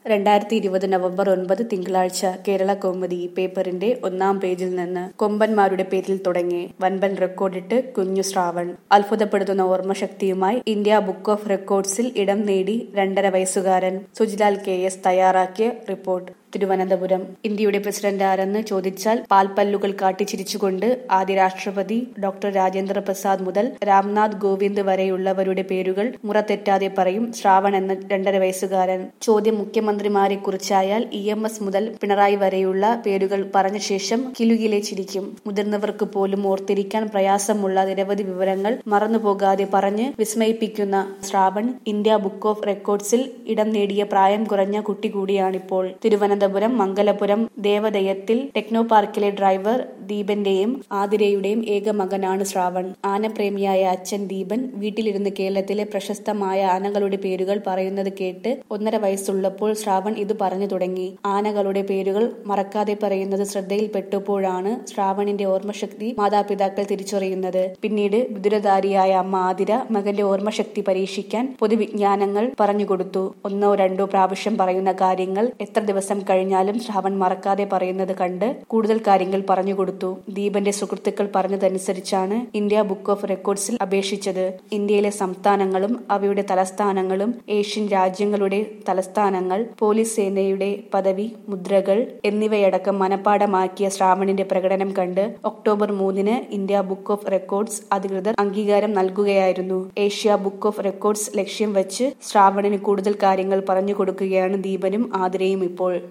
രണ്ടായിരത്തി ഇരുപത് നവംബർ ഒൻപത് തിങ്കളാഴ്ച കേരള കൗമുദി പേപ്പറിന്റെ ഒന്നാം പേജിൽ നിന്ന് കൊമ്പന്മാരുടെ പേരിൽ തുടങ്ങി വൻപൻ റെക്കോർഡിട്ട് കുഞ്ഞു ശ്രാവൺ അത്ഭുതപ്പെടുത്തുന്ന ഓർമ്മശക്തിയുമായി ഇന്ത്യ ബുക്ക് ഓഫ് റെക്കോർഡ്സിൽ ഇടം നേടി രണ്ടര വയസ്സുകാരൻ സുജിലാൽ കെ എസ് തയ്യാറാക്കിയ റിപ്പോർട്ട് തിരുവനന്തപുരം ഇന്ത്യയുടെ പ്രസിഡന്റ് ആരെന്ന് ചോദിച്ചാൽ പാൽപ്പല്ലുകൾ കാട്ടിച്ചിരിച്ചുകൊണ്ട് ആദ്യ രാഷ്ട്രപതി ഡോക്ടർ രാജേന്ദ്ര പ്രസാദ് മുതൽ രാംനാഥ് കോവിന്ദ് വരെയുള്ളവരുടെ പേരുകൾ മുറത്തെറ്റാതെ പറയും ശ്രാവൺ എന്ന രണ്ടര വയസ്സുകാരൻ ചോദ്യം മുഖ്യമന്ത്രിമാരെ കുറിച്ചായാൽ ഇ എം എസ് മുതൽ പിണറായി വരെയുള്ള പേരുകൾ പറഞ്ഞ ശേഷം കിലുകിലെ ചിരിക്കും മുതിർന്നവർക്ക് പോലും ഓർത്തിരിക്കാൻ പ്രയാസമുള്ള നിരവധി വിവരങ്ങൾ മറന്നുപോകാതെ പറഞ്ഞ് വിസ്മയിപ്പിക്കുന്ന ശ്രാവൺ ഇന്ത്യ ബുക്ക് ഓഫ് റെക്കോർഡ്സിൽ ഇടം നേടിയ പ്രായം കുറഞ്ഞ കുട്ടി കൂടിയാണിപ്പോൾ തിരുവനന്തപുരം തിരുവനന്തപുരം മംഗലപുരം ദേവദയത്തിൽ ടെക്നോ പാർക്കിലെ ഡ്രൈവർ ദീപന്റെയും ആതിരയുടെയും ഏക മകനാണ് ശ്രാവൺ ആനപ്രേമിയായ അച്ഛൻ ദീപൻ വീട്ടിലിരുന്ന് കേരളത്തിലെ പ്രശസ്തമായ ആനകളുടെ പേരുകൾ പറയുന്നത് കേട്ട് ഒന്നര വയസ്സുള്ളപ്പോൾ ശ്രാവൺ ഇത് പറഞ്ഞു തുടങ്ങി ആനകളുടെ പേരുകൾ മറക്കാതെ പറയുന്നത് ശ്രദ്ധയിൽപ്പെട്ടപ്പോഴാണ് ശ്രാവണിന്റെ ഓർമ്മശക്തി മാതാപിതാക്കൾ തിരിച്ചറിയുന്നത് പിന്നീട് വിദുരധാരിയായ അമ്മ ആതിര മകന്റെ ഓർമ്മശക്തി പരീക്ഷിക്കാൻ പൊതുവിജ്ഞാനങ്ങൾ പറഞ്ഞുകൊടുത്തു ഒന്നോ രണ്ടോ പ്രാവശ്യം പറയുന്ന കാര്യങ്ങൾ എത്ര ദിവസം കഴിഞ്ഞാലും ശ്രാവൺ മറക്കാതെ പറയുന്നത് കണ്ട് കൂടുതൽ കാര്യങ്ങൾ പറഞ്ഞുകൊടുത്തു ദീപന്റെ സുഹൃത്തുക്കൾ പറഞ്ഞതനുസരിച്ചാണ് ഇന്ത്യ ബുക്ക് ഓഫ് റെക്കോർഡ്സിൽ അപേക്ഷിച്ചത് ഇന്ത്യയിലെ സംസ്ഥാനങ്ങളും അവയുടെ തലസ്ഥാനങ്ങളും ഏഷ്യൻ രാജ്യങ്ങളുടെ തലസ്ഥാനങ്ങൾ പോലീസ് സേനയുടെ പദവി മുദ്രകൾ എന്നിവയടക്കം മനപ്പാടമാക്കിയ ശ്രാവണിന്റെ പ്രകടനം കണ്ട് ഒക്ടോബർ മൂന്നിന് ഇന്ത്യ ബുക്ക് ഓഫ് റെക്കോർഡ്സ് അധികൃതർ അംഗീകാരം നൽകുകയായിരുന്നു ഏഷ്യ ബുക്ക് ഓഫ് റെക്കോർഡ്സ് ലക്ഷ്യം വെച്ച് ശ്രാവണിന് കൂടുതൽ കാര്യങ്ങൾ പറഞ്ഞു കൊടുക്കുകയാണ് ദീപനും ആതിരയും ഇപ്പോൾ